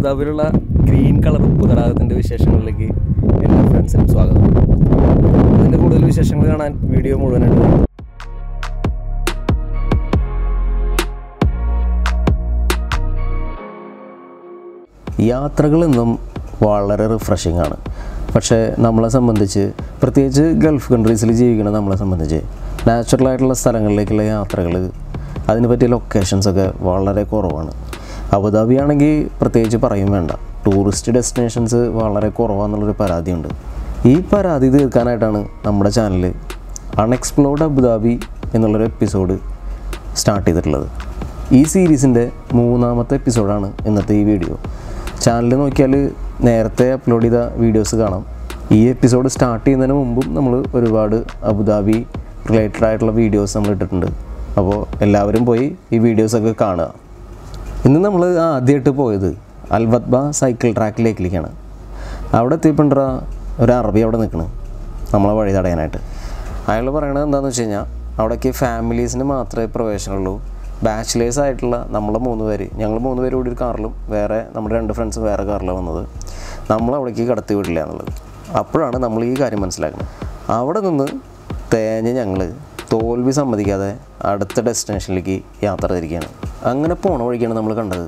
അബുദാബിയിലുള്ള green colour ഉപ്പുതടാകത്തിൻ്റെ വിശേഷങ്ങളിലേക്ക് എല്ലാ ഫ്രണ്ട്സിനും സ്വാഗതം അതിൻ്റെ കൂടുതൽ വിശേഷങ്ങൾ കാണാൻ വീഡിയോ മുഴുവനായിട്ട് കാണുക. യാത്രകൾ എന്നും വളരെ റിഫ്രഷിംഗ് ആണ് പക്ഷേ നമ്മളെ സംബന്ധിച്ച് പ്രത്യേകിച്ച് ഗൾഫ് കൺട്രീസിൽ ജീവിക്കുന്ന നമ്മളെ സംബന്ധിച്ച് നാച്ചുറൽ ആയിട്ടുള്ള സ്ഥലങ്ങളിലേക്കുള്ള യാത്രകൾ അതിന് പറ്റിയ ലൊക്കേഷൻസൊക്കെ വളരെ കുറവാണ് അബുദാബി ആണെങ്കിൽ പ്രത്യേകിച്ച് പറയും വേണ്ട ടൂറിസ്റ്റ് ഡെസ്റ്റിനേഷൻസ് വളരെ കുറവാണെന്നുള്ളൊരു പരാതിയുണ്ട് ഈ പരാതി തീർക്കാനായിട്ടാണ് നമ്മുടെ ചാനൽ അൺഎക്സ്പ്ലോർഡ് അബുദാബി എന്നുള്ളൊരു എപ്പിസോഡ് സ്റ്റാർട്ട് ചെയ്തിട്ടുള്ളത് ഈ സീരീസിൻ്റെ മൂന്നാമത്തെ എപ്പിസോഡാണ് ഇന്നത്തെ ഈ വീഡിയോ ചാനൽ നോക്കിയാൽ നേരത്തെ അപ്ലോഡ് ചെയ്ത വീഡിയോസ് കാണാം ഈ എപ്പിസോഡ് സ്റ്റാർട്ട് ചെയ്യുന്നതിന് മുമ്പും നമ്മൾ ഒരുപാട് അബുദാബി റിലേറ്റഡ് ആയിട്ടുള്ള വീഡിയോസ് നമ്മൾ ഇട്ടിട്ടുണ്ട് അപ്പോൾ എല്ലാവരും പോയി ഈ വീഡിയോസൊക്കെ കാണുക ഇന്ന് നമ്മൾ ആദ്യമായിട്ട് പോയത് അൽവത്ബ സൈക്കിൾ ട്രാക്കിലേക്കിലേക്കാണ് അവിടെ എത്തിയപ്പോണ്ടാ ഒരു അറബി അവിടെ നിൽക്കണം നമ്മളെ വഴി തടയാനായിട്ട് അയാൾ പറയണത് എന്താണെന്ന് വെച്ച് കഴിഞ്ഞാൽ അവിടേക്ക് ഫാമിലീസിന് മാത്രമേ പ്രവേശനമുള്ളൂ ബാച്ചിലേഴ്സ് ആയിട്ടുള്ള നമ്മൾ മൂന്ന് പേര് ഞങ്ങൾ മൂന്ന് പേര് കൂടി ഒരു കാറിലും വേറെ നമ്മുടെ രണ്ട് ഫ്രണ്ട്സ് വേറെ കാറിലാണ് വന്നത് നമ്മൾ അവിടേക്ക് കടത്തി വിടില്ല എന്നുള്ളത് അപ്പോഴാണ് നമ്മൾ ഈ കാര്യം മനസ്സിലാക്കുന്നത് അവിടെ നിന്ന് തേഞ്ഞ് ഞങ്ങൾ തോൽവി സമ്മതിക്കാതെ അടുത്ത ഡെസ്റ്റിനേഷനിലേക്ക് യാത്ര തിരിക്കുകയാണ് അങ്ങനെ പോണ വഴിക്കാണ് നമ്മൾ കണ്ടത്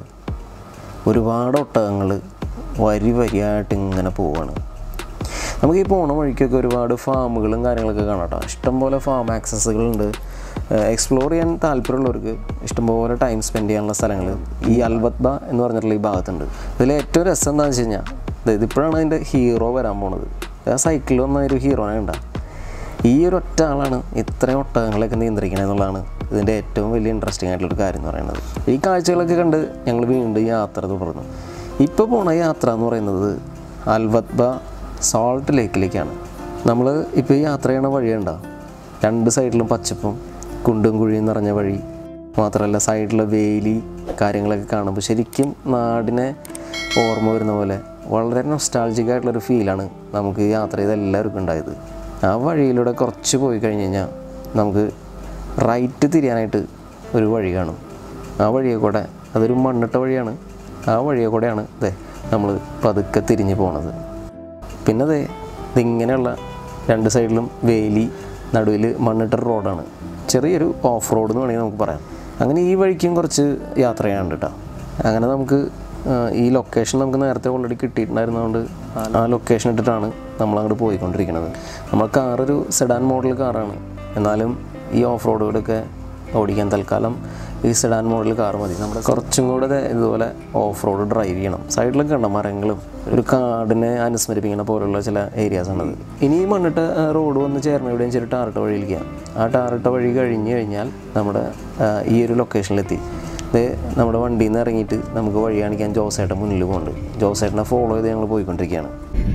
ഒരുപാട് ഒട്ടകങ്ങൾ വരി വരിയായിട്ട് ഇങ്ങനെ പോവാണ് നമുക്ക് ഈ പോണ വഴിക്കൊക്കെ ഒരുപാട് ഫാമുകളും കാര്യങ്ങളൊക്കെ കാണാം കേട്ടോ ഇഷ്ടംപോലെ ഫാം ആക്സസുകളുണ്ട് എക്സ്പ്ലോർ ചെയ്യാൻ താല്പര്യമുള്ളവർക്ക് ഇഷ്ടംപോലെ ടൈം സ്പെൻഡ് ചെയ്യാനുള്ള സ്ഥലങ്ങൾ ഈ അൽബത്ബ എന്ന് പറഞ്ഞിട്ടുള്ള ഈ ഭാഗത്തുണ്ട് ഇതിൽ ഏറ്റവും രസം എന്താണെന്ന് വെച്ച് കഴിഞ്ഞാൽ ഇത് ഇതിപ്പോഴാണ് അതിൻ്റെ ഹീറോ വരാൻ പോണത് ആ സൈക്കിളിൽ വന്ന ഒരു ഹീറോനെ ഉണ്ടാ ഈ ഒരു ഒറ്റ ആളാണ് ഇത്രയും ഒട്ടകങ്ങളൊക്കെ നിയന്ത്രിക്കണത് എന്നുള്ളതാണ് ഇതിൻ്റെ ഏറ്റവും വലിയ ഇൻട്രസ്റ്റിംഗ് ആയിട്ടുള്ളൊരു കാര്യം എന്ന് പറയുന്നത് ഈ കാഴ്ചകളൊക്കെ കണ്ട് ഞങ്ങൾ വീണ്ടും യാത്ര തുടർന്നു ഇപ്പോൾ പോണ യാത്ര എന്ന് പറയുന്നത് അൽവത്ബ സോൾട്ട് ലേക്കിലേക്കാണ് നമ്മൾ ഇപ്പോൾ ഈ യാത്ര ചെയ്യണ വഴിയുണ്ടോ രണ്ട് സൈഡിലും പച്ചപ്പും കുണ്ടും കുഴിയും നിറഞ്ഞ വഴി മാത്രമല്ല സൈഡിലെ വേലി കാര്യങ്ങളൊക്കെ കാണുമ്പോൾ ശരിക്കും നാടിനെ ഓർമ്മ വരുന്ന പോലെ വളരെ നൊസ്റ്റാൾജിക് ആയിട്ടുള്ളൊരു ഫീലാണ് നമുക്ക് ഈ യാത്ര ചെയ്ത എല്ലാവർക്കും ഉണ്ടായത് ആ വഴിയിലൂടെ കുറച്ച് പോയി കഴിഞ്ഞ് കഴിഞ്ഞാൽ നമുക്ക് റൈറ്റ് തിരിയാനായിട്ട് ഒരു വഴി കാണും ആ വഴിയെ കൂടെ അതൊരു മണ്ണിട്ട വഴിയാണ് ആ വഴിയെ കൂടെയാണ് ഇതേ നമ്മൾ പതുക്കെ തിരിഞ്ഞ് പോണത് പിന്നെ അതെ ഇതിങ്ങനെയുള്ള രണ്ട് സൈഡിലും വേലി നടുവിൽ മണ്ണിട്ട റോഡാണ് ചെറിയൊരു ഓഫ് റോഡ് എന്ന് വേണമെങ്കിൽ നമുക്ക് പറയാം അങ്ങനെ ഈ വഴിക്കും കുറച്ച് യാത്ര ചെയ്യാനുണ്ട് കേട്ടോ അങ്ങനെ നമുക്ക് ആ, ഈ ലൊക്കേഷൻ നമുക്ക് നേരത്തെ ഓൾറെഡി കിട്ടിയിട്ടുണ്ടായിരുന്നതുകൊണ്ട് ആ ലൊക്കേഷൻ ഇട്ടിട്ടാണ് നമ്മൾ അങ്ങോട്ട് പോയിക്കൊണ്ടിരിക്കുന്നത് നമ്മൾ കാറൊരു സെഡാൻ മോഡൽ കാറാണ് എന്നാലും ഈ ഓഫ് റോഡുകളൊക്കെ ഓടിക്കാൻ തൽക്കാലം ഈ സെഡാൻ മോഡൽ കാർ മതി നമ്മുടെ കുറച്ചും കൂടെ ദേ ഇതുപോലെ ഓഫ് റോഡ് ഡ്രൈവ് ചെയ്യണം സൈഡിലൊക്കെ ഉണ്ട് മരങ്ങളും ഒരു കാടിനെ അനുസ്മരിപ്പിക്കുന്ന പോലുള്ള ചില ഏരിയാസ് ആണത് ഇനി ഈ മണ്ണിട്ട് റോഡ് വന്ന് ചേർന്ന് എവിടെയും ചെറിയ ടാറിട്ട വഴിയിലേക്ക് ആ ടാറിട്ട വഴി കഴിഞ്ഞ് കഴിഞ്ഞാൽ നമ്മുടെ ആ, ഈ ഒരു ലൊക്കേഷനിലെത്തി ഇത് നമ്മുടെ വണ്ടിയിൽ നിന്ന് ഇറങ്ങിയിട്ട് നമുക്ക് വഴി കാണിക്കാൻ ജോസേട്ടൻ മുന്നിൽ പോകുന്നുണ്ട് ജോസേട്ടനെ ഫോളോ ചെയ്ത് ഞങ്ങൾ പോയിക്കൊണ്ടിരിക്കുകയാണ്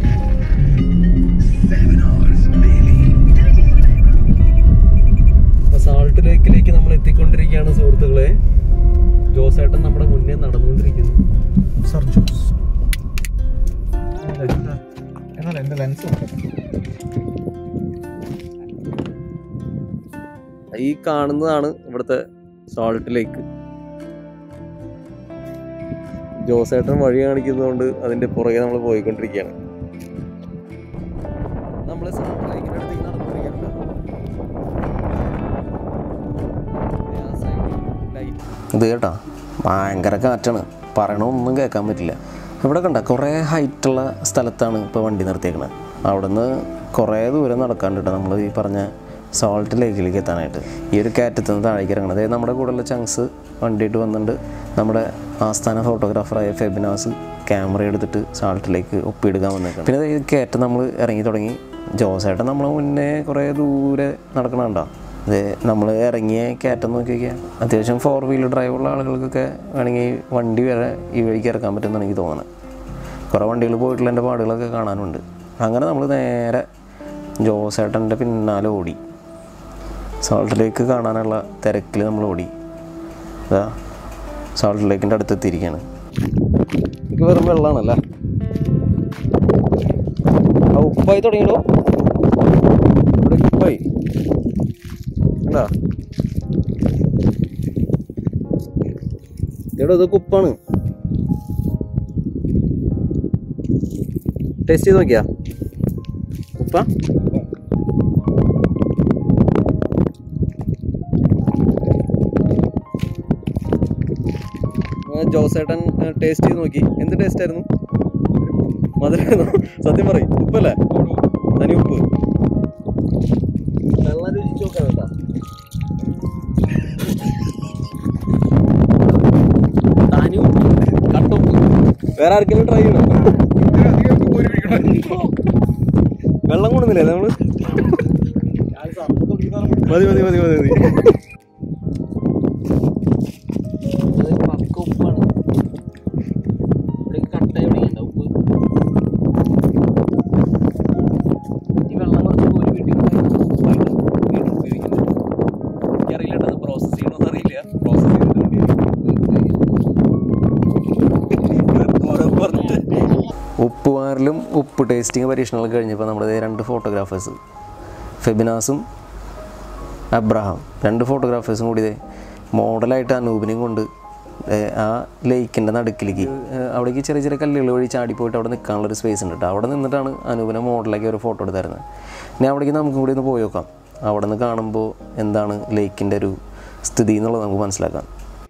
സാൾട്ട് ലേക്കിലേക്ക് നമ്മൾ എത്തിക്കൊണ്ടിരിക്കുകയാണ് സുഹൃത്തുക്കളെ ജോസേട്ടൻ നമ്മുടെ മുന്നേ നടന്നുകൊണ്ടിരിക്കുന്നു സർജോസ് എന്നാൽ എൻ്റെ ലെൻസ് ഈ കാണുന്നതാണ് ഇവിടുത്തെ സാൾട്ട് ലേക്ക് ജോസേട്ടൻ വഴി കാണിക്കുന്നതുകൊണ്ട് അതിന്റെ പുറകെ നമ്മൾ പോയിക്കൊണ്ടിരിക്കുകയാണ് നമ്മൾ സാൾട്ട് ലേക്കിന്റെ അടുത്തേക്ക് നടന്നുകൊണ്ടിരിക്കുകയാണ് ഇത് കേട്ടാ ഭയങ്കര കാറ്റാണ് പറയണൊന്നും കേൾക്കാൻ പറ്റില്ല ഇവിടെ കണ്ട കുറേ ഹൈറ്റുള്ള സ്ഥലത്താണ് ഇപ്പോൾ വണ്ടി നിർത്തിയേക്കണത് അവിടുന്ന് കുറേ ദൂരം നടക്കാണ്ട് കേട്ടോ നമ്മൾ ഈ പറഞ്ഞ സോൾട്ട് ലേക്കിലേക്ക് എത്താനായിട്ട് ഈ ഒരു കയറ്റത്ത് നിന്ന് താഴേക്ക് ഇറങ്ങണം അതായത് നമ്മുടെ കൂടെയുള്ള ചങ്സ് വണ്ടിയിട്ട് വന്നിട്ടുണ്ട് നമ്മുടെ ആസ്ഥാന ഫോട്ടോഗ്രാഫറായ ഫെബിനാസ് ക്യാമറ എടുത്തിട്ട് സാൾട്ടിലേക്ക് ഒപ്പിയെടുക്കാൻ വന്നേക്കണം പിന്നെ ദേ ഈ കയറ്റം നമ്മൾ ഇറങ്ങി തുടങ്ങി ജോസേട്ടൻ നമ്മളെ മുന്നേ കുറേ ദൂരെ നടക്കണുണ്ടോ അതെ നമ്മൾ ഇറങ്ങിയ കയറ്റം നോക്കി നോക്കിയാൽ അത്യാവശ്യം ഫോർ വീലർ ഡ്രൈവുള്ള ആളുകൾക്കൊക്കെ വേണമെങ്കിൽ വണ്ടി വരെ ഈ വഴിക്ക് ഇറക്കാൻ പറ്റുമെന്ന് എനിക്ക് തോന്നുന്നത് കുറേ വണ്ടികൾ പോയിട്ടുള്ള എൻ്റെ പാടുകളൊക്കെ കാണാനുണ്ട് അങ്ങനെ നമ്മൾ നേരെ ജോസേട്ടൻ്റെ പിന്നാലെ ഓടി സാൾട്ട് ലേക്ക് കാണാനുള്ള തിരക്കിൽ നമ്മൾ ഓടി അതാ സാൾട്ട് ലേക്കിൻ്റെ അടുത്ത് എത്തിയിരിക്കുകയാണ് ഇത് വെറും വെള്ളമാണല്ലേ ആ ഉപ്പായി തുടങ്ങിയിടോ ഇവിടെ ഉപ്പായി കണ്ടാ എടോ ഇതൊക്കെ ഉപ്പാണ് ടേസ്റ്റ് ചെയ്ത് നോക്കിയാ ഉപ്പ ജോസേട്ടൻ ടേസ്റ്റ് ചെയ്ത് നോക്കി എന്ത് ടേസ്റ്റ് ആയിരുന്നു മധുരമായിരുന്നു സത്യം പറയും ഉപ്പല്ലേ തനി ഉപ്പ് വെള്ളം രുചിച്ച് നോക്കാം കേട്ടാ തനി ഉപ്പ് കട്ടുപ്പ് വേറെ ആർക്കെങ്കിലും ട്രൈ ചെയ്യണം വെള്ളം കൊണ്ടുന്നില്ലേ നമ്മള് മതി മതി മതി മതി മതി പക്ക ഉപ്പാണ് ഇവിടെ കട്ട എവിടെയുണ്ട ഉപ്പ് ഈ വെള്ളം കുറച്ച് കോരി വീട്ടിൽ ഉപ്പായിട്ട് വീണ്ടും ഉപയോഗിക്കാൻ പറ്റും എനിക്കറിയില്ല അത് പ്രോസസ് ചെയ്യണമെന്ന് അറിയില്ല പ്രോസസ് ഉപ്പുവാറിലും ഉപ്പ് ടേസ്റ്റിംഗ് പരീക്ഷണങ്ങൾ കഴിഞ്ഞപ്പോൾ നമ്മുടെ രണ്ട് ഫോട്ടോഗ്രാഫേഴ്സ് ഫെബിനാസും അബ്രഹാം രണ്ട് ഫോട്ടോഗ്രാഫേഴ്സും കൂടി ദേ മോഡലായിട്ട് അനൂപിനെയും കൊണ്ട് ദേ ആ ലേക്കിൻ്റെ നടുക്കിലേക്ക് ഏഹ് അവിടേക്ക് ചെറിയ ചെറിയ കല്ലുകൾ വഴി ചാടിപ്പോയിട്ട് അവിടെ നിൽക്കാനുള്ളൊരു സ്പേസ് ഉണ്ട് കേട്ടോ അവിടെ നിന്നിട്ടാണ് അനൂപിനെ മോഡലാക്കി ഒരു ഫോട്ടോ എടുത്തായിരുന്നത് ഇനി അവിടേക്ക് നമുക്ക് കൂടി ഒന്ന് പോയി നോക്കാം അവിടെ നിന്ന് കാണുമ്പോൾ എന്താണ് ലേക്കിൻ്റെ ഒരു സ്ഥിതി എന്നുള്ളത് നമുക്ക് മനസ്സിലാക്കാം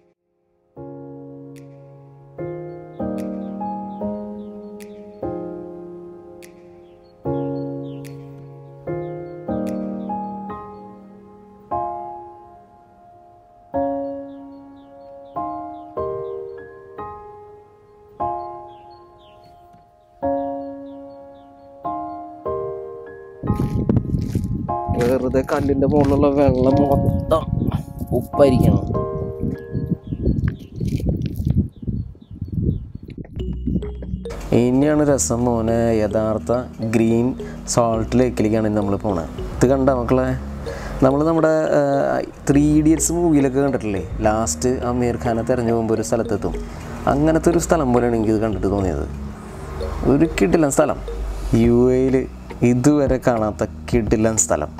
വെറുതെ കല്ലിൻ്റെ മുകളിലുള്ള വെള്ളം മൊത്തം ഉപ്പായിരിക്കണം ഇനിയാണ് രസം മോനെ യഥാർത്ഥ ഗ്രീൻ സോൾട്ട് ലേക്കിലേക്കാണ് നമ്മൾ പോണത് ഇത് കണ്ട മക്കളെ നമ്മൾ നമ്മുടെ ത്രീ ഇഡിയറ്റ്സ് മൂവിയിലൊക്കെ കണ്ടിട്ടില്ലേ ലാസ്റ്റ് അമീർ ഖാനെ തെരഞ്ഞു പോകുമ്പോൾ ഒരു സ്ഥലത്തെത്തും അങ്ങനത്തെ ഒരു സ്ഥലം പോലെയാണ് എനിക്കിത് കണ്ടിട്ട് തോന്നിയത് ഒരു കിടിലൻ സ്ഥലം യു എയിൽ ഇതുവരെ കാണാത്ത കിടിലൻ സ്ഥലം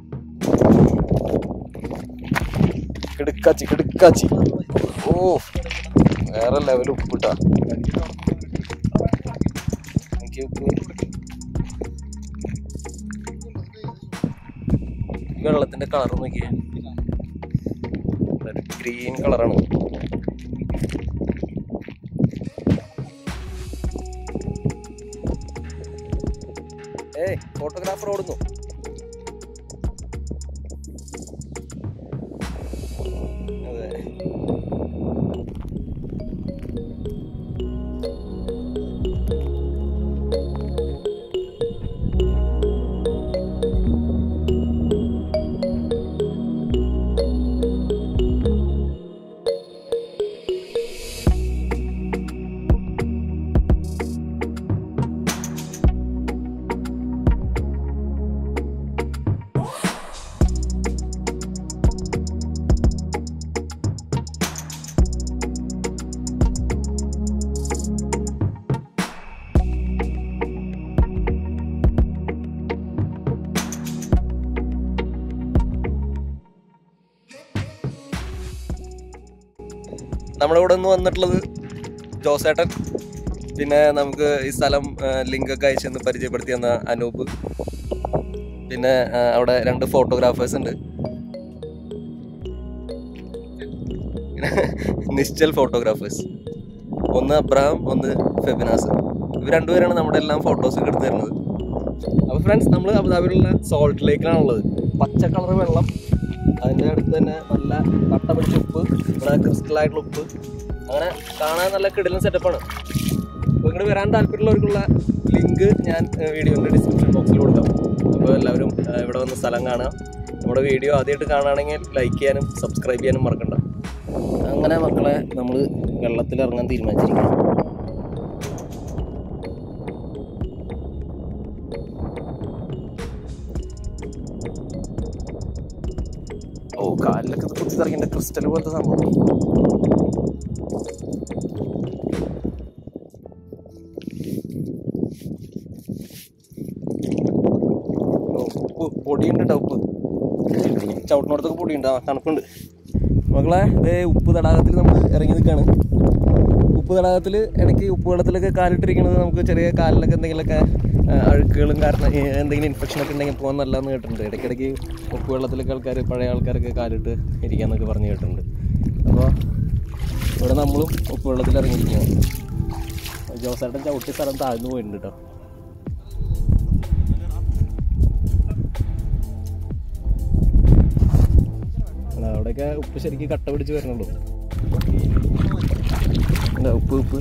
കിടുക്കാച്ചി കിടുക്കാച്ചി ഓ വേറെ ലെവൽ ഉപ്പിട്ടാ എനിക്ക് ഉപ്പ് ഈ വെള്ളത്തിന്റെ കളർ നോക്കിയേ ഗ്രീൻ കളറാണ് ഏയ് ഫോട്ടോഗ്രാഫർ ഓടുന്നു അതെ നമ്മുടെ ഇവിടെ നിന്ന് വന്നിട്ടുള്ളത് ജോസേട്ടൻ പിന്നെ നമുക്ക് ഈ സ്ഥലം ലിങ്ക് ഒക്കെ അയച്ചെന്ന് പരിചയപ്പെടുത്തി തന്ന അനൂപ് പിന്നെ ആ, അവിടെ രണ്ട് ഫോട്ടോഗ്രാഫേഴ്സ് ഉണ്ട് നിശ്ചൽ ഫോട്ടോഗ്രാഫേഴ്സ് ഒന്ന് അബ്രഹാം ഒന്ന് ഫെബിനാസ് ഇവർ രണ്ടുപേരാണ് നമ്മുടെ എല്ലാം ഫോട്ടോസ് ഒക്കെ എടുത്തു തരുന്നത് അപ്പോൾ ഫ്രണ്ട്സ് നമ്മൾ അബുദാബിയിലുള്ള സോൾട്ട് ലേക്കിലാണുള്ളത് പച്ച കളർ വെള്ളം അതിൻ്റെ അടുത്ത് തന്നെ നല്ല കട്ട പിടിച്ച ഉപ്പ് ഇവിടെ ക്രിസ്റ്റലായിട്ടുള്ള ഉപ്പ് അങ്ങനെ കാണാൻ നല്ല കിടിലൻ സെറ്റപ്പാണ് അപ്പോൾ ഇങ്ങോട്ട് വരാൻ താല്പര്യമുള്ളവർക്കുള്ള ലിങ്ക് ഞാൻ വീഡിയോൻ്റെ ഡിസ്ക്രിപ്ഷൻ ബോക്സിൽ കൊടുക്കാം അപ്പോൾ എല്ലാവരും ആ, ഇവിടെ വന്ന് സ്ഥലം കാണാം നമ്മുടെ വീഡിയോ ആദ്യമായിട്ട് കാണുകയാണെങ്കിൽ ലൈക്ക് ചെയ്യാനും സബ്സ്ക്രൈബ് ചെയ്യാനും മറക്കണ്ട അങ്ങനെ മക്കളെ നമ്മൾ വെള്ളത്തിൽ ഇറങ്ങാൻ തീരുമാനിച്ചിരിക്കണം ഓ കാലിലൊക്കെ ഇത് കുത്തി തറക്കേണ്ട ക്രിസ്റ്റൽ പോലത്തെ സംഭവം ഓ, ഉപ്പ് പൊടിയുണ്ട് കേട്ടോ ഉപ്പ് ചവിട്ടിനോടത്തൊക്കെ പൊടിയുണ്ട് ആ തണുപ്പുണ്ട് മക്കളെ ഇതേ ഉപ്പ് തടാകത്തിൽ നമ്മൾ ഇറങ്ങി നിൽക്കുകയാണ് ഉപ്പ് തടാകത്തിൽ ഇടയ്ക്ക് ഉപ്പ് വെള്ളത്തിലൊക്കെ കാലിട്ടിരിക്കുന്നത് നമുക്ക് ചെറിയ കാലിലൊക്കെ എന്തെങ്കിലുമൊക്കെ ആ, അഴുക്കുകളും കാരണം ഈ എന്തെങ്കിലും ഇൻഫെക്ഷനൊക്കെ ഉണ്ടെങ്കിൽ പോകാൻ നല്ലതെന്ന് കേട്ടിട്ടുണ്ട് ഇടയ്ക്കിടയ്ക്ക് ഉപ്പ് വെള്ളത്തിലൊക്കെ ആൾക്കാർ പഴയ ആൾക്കാരൊക്കെ കാലിട്ട് ഇരിക്കാന്നൊക്കെ പറഞ്ഞ് കേട്ടിട്ടുണ്ട് അപ്പോൾ ഇവിടെ നമ്മളും ഉപ്പ് വെള്ളത്തിൽ ഇറങ്ങിയിരിക്കുകയാണ് ജോസേട്ടൻ ചവിട്ടി സ്ഥലം താഴ്ന്നു പോയിട്ടുണ്ട് കേട്ടോ അതാ, അവിടെയൊക്കെ ഉപ്പ് ശരിക്കും കട്ട പിടിച്ച് വരുന്നുള്ളൂ എന്താ ഉപ്പ് ഉപ്പ്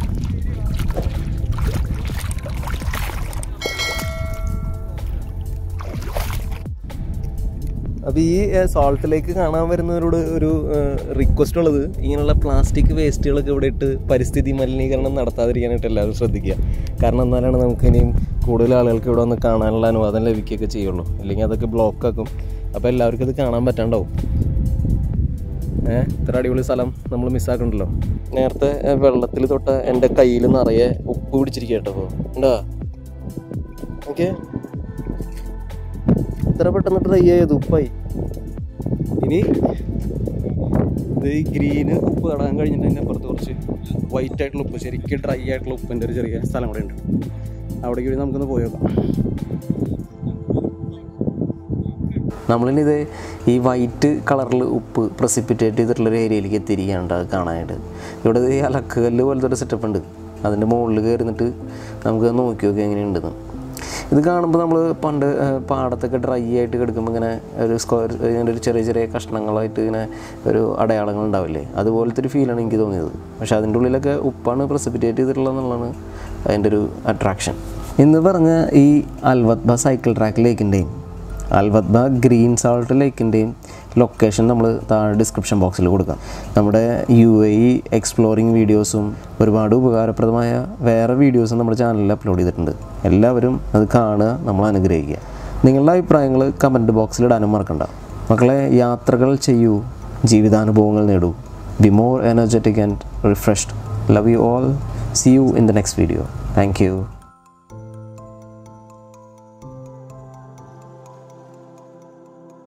അപ്പോൾ ഈ സോൾട്ടിലേക്ക് കാണാൻ വരുന്നവരോട് ഒരു റിക്വസ്റ്റ് ഉള്ളത് ഇങ്ങനെയുള്ള പ്ലാസ്റ്റിക് വേസ്റ്റുകളൊക്കെ ഇവിടെ ഇട്ട് പരിസ്ഥിതി മലിനീകരണം നടത്താതിരിക്കാനായിട്ട് എല്ലാവരും ശ്രദ്ധിക്കുക കാരണം എന്നാലാണ് നമുക്ക് ഇനിയും കൂടുതൽ ആളുകൾക്ക് ഇവിടെ വന്ന് കാണാനുള്ള അനുവാദം ലഭിക്കുകയൊക്കെ ചെയ്യുള്ളൂ ഇല്ലെങ്കിൽ അതൊക്കെ ബ്ലോക്കാക്കും അപ്പോൾ എല്ലാവർക്കും ഇത് കാണാൻ പറ്റാണ്ടാവും ഏഹ് ഇത്ര അടിപൊളി സ്ഥലം നമ്മൾ മിസ്സാക്കണ്ടല്ലോ നേരത്തെ വെള്ളത്തിൽ തൊട്ട എൻ്റെ കയ്യിൽ നിറയെ ഉപ്പ് പിടിച്ചിരിക്കുക കേട്ടോ ഉണ്ടാ ഓക്കെ ഇത്ര പെട്ടെന്ന് ഡ്രൈ ആയത് ഉപ്പായി ഇനി ഇത് ഈ ഗ്രീന് ഉപ്പ് കടാൻ കഴിഞ്ഞിട്ട് അതിൻ്റെ അപ്പുറത്ത് കുറച്ച് വൈറ്റ് ആയിട്ടുള്ള ഉപ്പ് ശരിക്കും ഡ്രൈ ആയിട്ടുള്ള ഉപ്പിൻ്റെ ഒരു ചെറിയ സ്ഥലം കൂടെ ഉണ്ട് അവിടേക്ക് വേണ്ടി നമുക്കൊന്ന് പോയി നോക്കാം നമ്മളിനി ഇത് ഈ വൈറ്റ് കളറിൽ ഉപ്പ് പ്രസിപ്പിറ്റേറ്റ് ചെയ്തിട്ടുള്ളൊരു ഏരിയയിലേക്ക് എത്തിയിരിക്കുകയാണ് അത് കാണാനായിട്ട് ഇവിടെ ഈ അലക്കുകല്ല് പോലത്തെ ഒരു സെറ്റപ്പ് ഉണ്ട് അതിൻ്റെ മുകളിൽ കയറിന്നിട്ട് നമുക്ക് നോക്കി നോക്കി എങ്ങനെയുണ്ടെന്ന് ഇത് കാണുമ്പോൾ നമ്മൾ പണ്ട് ആ, പാടത്തൊക്കെ ഡ്രൈ ആയിട്ട് കിടക്കുമ്പോൾ ഇങ്ങനെ ഒരു സ്ക്വയർ ഇങ്ങനെ ഒരു ചെറിയ ചെറിയ കഷ്ണങ്ങളായിട്ട് ഇങ്ങനെ ഒരു അടയാളങ്ങൾ ഉണ്ടാവില്ലേ അതുപോലത്തെ ഒരു ഫീലാണ് എനിക്ക് തോന്നിയത് പക്ഷേ അതിൻ്റെ ഉള്ളിലൊക്കെ ഉപ്പാണ് പ്രസിപ്പിറ്റേറ്റ് ചെയ്തിട്ടുള്ളതെന്നുള്ളതാണ് അതിൻ്റെ ഒരു അട്രാക്ഷൻ ഇന്ന് പറഞ്ഞ ഈ അൽവത്ബ സൈക്കിൾ ട്രാക്ക് ലേക്കിൻ്റെയും അൽവത്ബ ഗ്രീൻ സാൾട്ട് ലേക്കിൻ്റെയും ലൊക്കേഷൻ നമ്മൾ താഴെ ഡിസ്ക്രിപ്ഷൻ ബോക്സിൽ കൊടുക്കാം നമ്മുടെ യു എ ഇ എക്സ്പ്ലോറിങ് വീഡിയോസും ഒരുപാട് ഉപകാരപ്രദമായ വേറെ വീഡിയോസും നമ്മുടെ ചാനലിൽ അപ്ലോഡ് ചെയ്തിട്ടുണ്ട് എല്ലാവരും അത് കാണുക നമ്മൾ അനുഗ്രഹിക്കുക നിങ്ങളുടെ അഭിപ്രായങ്ങൾ കമൻറ്റ് ബോക്സിൽ ഇടാനും മറക്കണ്ട മക്കളെ യാത്രകൾ ചെയ്യൂ ജീവിതാനുഭവങ്ങൾ നേടൂ be more energetic and refreshed love you all see you in the next video thank U